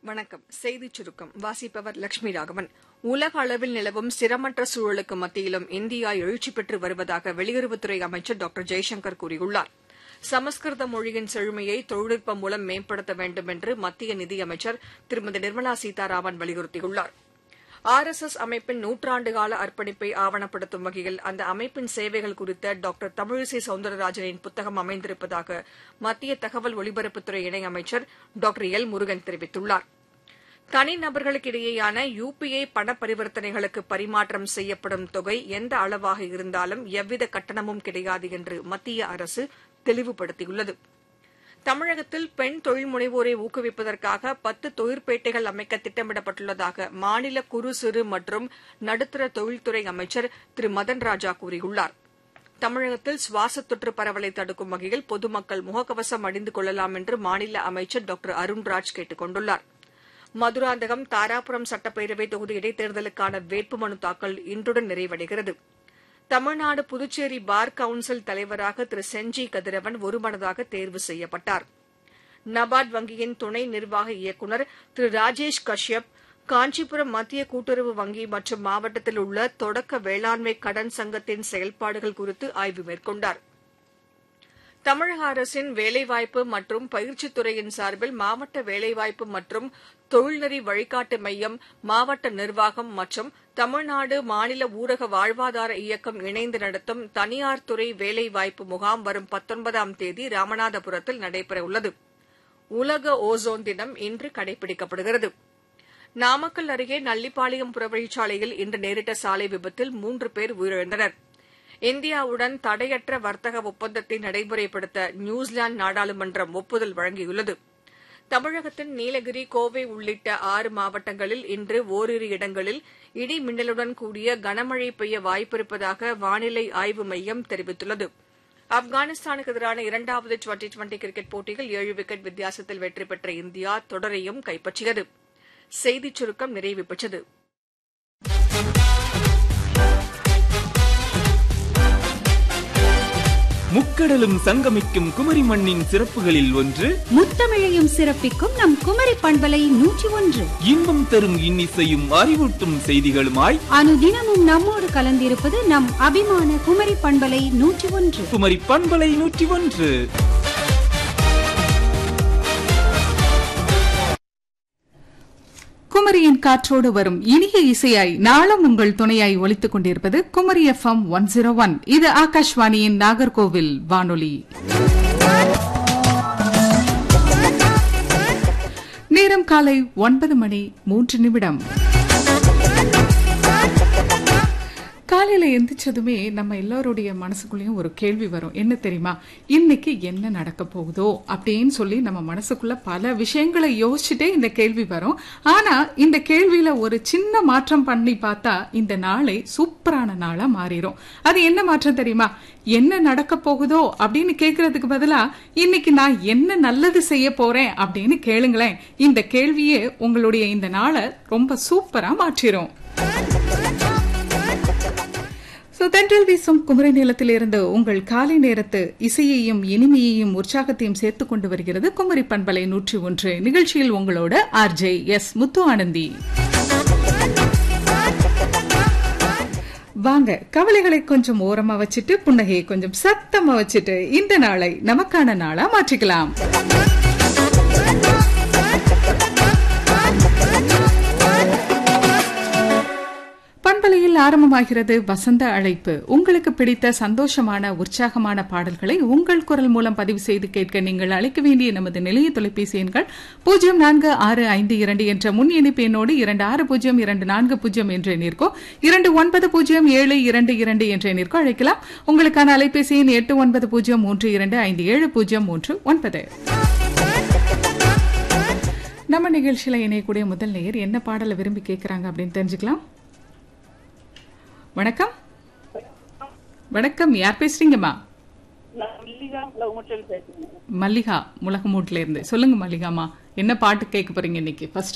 வணக்கம் செய்திச் சுருக்கம் வாசிப்பவர் லட்சுமி ராகவன் உலக அளவில் நிலவும் ஸ்திரமற்ற சூழலுக்கு மத்தியிலும் இந்தியா எழுச்சி பெற்று வருவதாக வெளியுறவுத்துறை அமைச்சர் டாக்டர் ஜெய்சங்கர் கூறியுள்ளார் சமஸ்கிருத மொழியின் செழுமையை தொழில்நுட்பம் மூலம் மேம்படுத்த வேண்டும் என்று மத்திய நிதியமைச்சர் திருமதி நிர்மலா சீதாராமன் வலியுறுத்தியுள்ளார் ஆர் எஸ் எஸ் அமைப்பின் நூற்றாண்டுகால அர்ப்பணிப்பை ஆவணப்படுத்தும் வகையில் அந்த அமைப்பின் சேவைகள் குறித்த டாக்டர் தமிழிசை சவுந்தரராஜனின் புத்தகம் அமைந்திருப்பதாக மத்திய தகவல் ஒலிபரப்புத்துறை இணையமைச்சர் டாக்டர் எல் முருகன் தெரிவித்துள்ளார் தனிநபர்களுக்கிடையேயான யுபிஐ பண பரிவர்த்தனைகளுக்கு பரிமாற்றம் செய்யப்படும் தொகை எந்த அளவாக இருந்தாலும் எவ்வித கட்டணமும் கிடையாது என்று மத்திய அரசு தெளிவுபடுத்தியுள்ளது தமிழகத்தில் பெண் தொழில் முனைவோரை ஊக்குவிப்பதற்காக பத்து தொழிற்பேட்டைகள் அமைக்க திட்டமிடப்பட்டுள்ளதாக மாநில குறு சிறு மற்றும் நடுத்தர தொழில்துறை அமைச்சர் திரு மதன் ராஜா கூறியுள்ளார் தமிழகத்தில் சுவாச தொற்று பரவலை தடுக்கும் வகையில் பொதுமக்கள் முகக்கவசம் அணிந்து கொள்ளலாம் என்று மாநில அமைச்சர் டாக்டர் அருண்ராஜ் கேட்டுக் கொண்டுள்ளார் மதுராந்தகம் தாராபுரம் சட்டப்பேரவை தொகுதி இடைத்தேர்தலுக்கான வேட்புமனு தாக்கல் இன்றுடன் நிறைவடைகிறது தமிழ்நாடு புதுச்சேரி பார் கவுன்சில் தலைவராக திரு செஞ்சி கதிரவன் ஒருமனதாக தேர்வு செய்யப்பட்டார் நபார்ட் வங்கியின் துணை நிர்வாக இயக்குநர் திரு ராஜேஷ் கஷ்யப் காஞ்சிபுரம் மத்திய கூட்டுறவு வங்கி மற்றும் மாவட்டத்தில் உள்ள தொடக்க வேளாண்மை கடன் சங்கத்தின் செயல்பாடுகள் குறித்து ஆய்வு மேற்கொண்டார் தமிழக அரசின் வேலைவாய்ப்பு மற்றும் பயிற்சித் துறையின் சார்பில் மாவட்ட வேலைவாய்ப்பு மற்றும் தொழில்நெறி வழிகாட்டு மையம் மாவட்ட நிர்வாகம் மற்றும் தமிழ்நாடு மாநில ஊரக வாழ்வாதார இயக்கம் இணைந்து நடத்தும் தனியார் துறை வேலைவாய்ப்பு முகாம் வரும் பத்தொன்பதாம் தேதி ராமநாதபுரத்தில் நடைபெறவுள்ளது உலக ஓசோன் தினம் இன்று கடைபிடிக்கப்படுகிறது நாமக்கல் அருகே நல்லிப்பாளையம் புறவழிச்சாலையில் இன்று நேரிட்ட சாலை விபத்தில் மூன்று பேர் உயிரிழந்தனர் இந்தியாவுடன் தடையற்ற வர்த்தக ஒப்பந்தத்தை நடைமுறைப்படுத்த நியூசிலாந்து நாடாளுமன்றம் ஒப்புதல் வழங்கியுள்ளது தமிழகத்தின் நீலகிரி கோவை உள்ளிட்ட ஆறு மாவட்டங்களில் இன்று ஓரிரு இடங்களில் இடி மின்னலுடன் கூடிய கனமழை பெய்ய வாய்ப்பிருப்பதாக வானிலை ஆய்வு மையம் தெரிவித்துள்ளது ஆப்கானிஸ்தானுக்கு எதிரான இரண்டாவது டுவெண்டி டுவெண்டி கிரிக்கெட் போட்டியில் ஏழு விக்கெட் வித்தியாசத்தில் வெற்றி பெற்ற இந்தியா தொடரையும் கைப்பற்றியது செய்திச் சுருக்கம் நிறைவு பெற்றது முக்கடலும் சங்கமிக்கும் குமரி மண்ணின் சிறப்புகளில் ஒன்று முத்தமிழையும் சிறப்பிக்கும் நம் குமரி பண்பலை நூற்றி ஒன்று இன்பம் தரும் இன்னிசையும் அறிவூட்டும் செய்திகளுமாய் அனுதினமும் நம்மோடு கலந்திருப்பது நம் அபிமான குமரி பண்பலை நூற்றி ஒன்று குமரி பண்பலை நூற்றி ஒன்று குமரியின் காற்றோடு வரும் இனிய இசையாய் நாளும் உங்கள் துணையாய் ஒலித்துக் கொண்டிருப்பது Kumari FM one zero one இது ஆகாஷ்வாணியின் நாகர்கோவில் வானொலி நேரம் காலை ஒன்பது மணி மூன்று நிமிடம் காலையில எந்திரிச்சதுமே நம்ம எல்லாருடைய மனசுக்குள்ளேயும் ஒரு கேள்வி வரும் என்ன தெரியுமா இன்னைக்கு என்ன நடக்க போகுதோ அப்படின்னு சொல்லி நம்ம மனசுக்குள்ள பல விஷயங்களை யோசிச்சுட்டே இந்த கேள்வி வரும் ஆனா இந்த கேள்வியில ஒரு சின்ன மாற்றம் பண்ணி பார்த்தா இந்த நாளை சூப்பரான நாளா மாறிடும் அது என்ன மாற்றம் தெரியுமா என்ன நடக்க போகுதோ அப்படின்னு கேக்குறதுக்கு பதிலா இன்னைக்கு நான் என்ன நல்லது செய்ய போறேன் அப்படின்னு கேளுங்களேன் இந்த கேள்வியே உங்களுடைய இந்த நாளை ரொம்ப சூப்பரா மாற்றிரும் ஸோ தென்றல் வீசும் குமரி நிலத்திலிருந்து உங்கள் காலை நேரத்து இசையையும் இனிமையையும் உற்சாகத்தையும் சேர்த்து கொண்டு வருகிறது குமரி பண்பலை நூற்றி ஒன்று நிகழ்ச்சியில் உங்களோட ஆர்ஜே எஸ் முத்து ஆனந்தி வாங்க கவலைகளை கொஞ்சம் ஓரமா வச்சுட்டு புன்னகையை கொஞ்சம் சத்தமா வச்சுட்டு இந்த நாளை நமக்கான நாளா மாற்றிக்கலாம் பண்பலையில் ஆரம்பமாகிறது வசந்த அழைப்பு உங்களுக்கு பிடித்த சந்தோஷமான உற்சாகமான பாடல்களை உங்கள் குரல் மூலம் பதிவு செய்து கேட்க நீங்கள் அழைக்க வேண்டிய நமது நிலைய தொலைபேசி எண்கள் பூஜ்ஜியம் நான்கு ஆறு ஐந்து இரண்டு என்ற முன் இணைப்பு எண்ணோடு இரண்டு ஆறு பூஜ்ஜியம் இரண்டு நான்கு பூஜ்ஜியம் என்ற எண்ணிற்கோ இரண்டு ஒன்பது பூஜ்ஜியம் ஏழு இரண்டு இரண்டு என்ற எண்ணிற்கோ அழைக்கலாம் உங்களுக்கான அலைபேசி எண் எட்டு ஒன்பது பூஜ்ஜியம் மூன்று இரண்டு ஐந்து ஏழு பூஜ்ஜியம் மூன்று ஒன்பது நம்ம நிகழ்ச்சியில இணையக்கூடிய முதல் நேயர் என்ன பாடலை விரும்பி கேட்கறாங்க அப்படின்னு தெரிஞ்சுக்கலாம் வணக்கம் வணக்கம் யார் பேசுறீங்கம்மா நான் மல்லிகா உலகமூட்டில் பேசுறேன் மல்லிகா முலகமூட்ல இருந்து சொல்லுங்க மல்லிகாமா என்ன பாட்டு கேட்க போறீங்க இன்னைக்கு ஃபர்ஸ்ட்